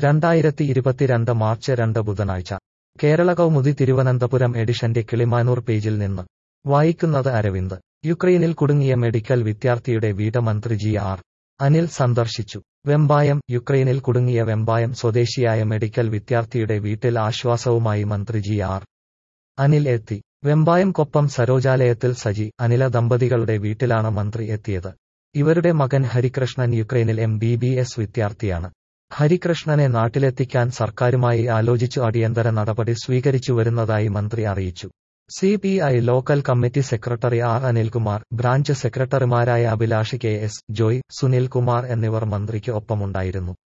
രണ്ടായിരത്തി ഇരുപത്തിരണ്ട് മാർച്ച് രണ്ട് ബുധനാഴ്ച കേരള കൗമുദി തിരുവനന്തപുരം എഡിഷന്റെ കിളിമാനൂർ പേജിൽ നിന്ന് വായിക്കുന്നത് അരവിന്ദ് യുക്രൈനിൽ കുടുങ്ങിയ മെഡിക്കൽ വിദ്യാർത്ഥിയുടെ വീട് മന്ത്രി ജി ആർ അനിൽ സന്ദർശിച്ചു വെമ്പായം യുക്രൈനിൽ കുടുങ്ങിയ വെമ്പായം സ്വദേശിയായ മെഡിക്കൽ വിദ്യാർത്ഥിയുടെ വീട്ടിൽ ആശ്വാസവുമായി മന്ത്രി ജി ആർ അനിൽ എത്തി വെമ്പായം കൊപ്പം സരോജാലയത്തിൽ സജി അനില ദമ്പതികളുടെ വീട്ടിലാണ് മന്ത്രി എത്തിയത് ഇവരുടെ മകൻ ഹരികൃഷ്ണൻ യുക്രൈനിൽ എം ബി ബി എസ് വിദ്യാർത്ഥിയാണ് ഹരികൃഷ്ണനെ നാട്ടിലെത്തിക്കാൻ സർക്കാരുമായി ആലോചിച്ചു അടിയന്തര നടപടി സ്വീകരിച്ചു വരുന്നതായി മന്ത്രി അറിയിച്ചു C P I local committee secretary R Anilkumar branch സെക്രട്ടറിമാരായ Abhilash K S Joy Sunil Kumar എന്നിവർ മന്ത്രിക്ക് ഒപ്പമുണ്ടായിരുന്നു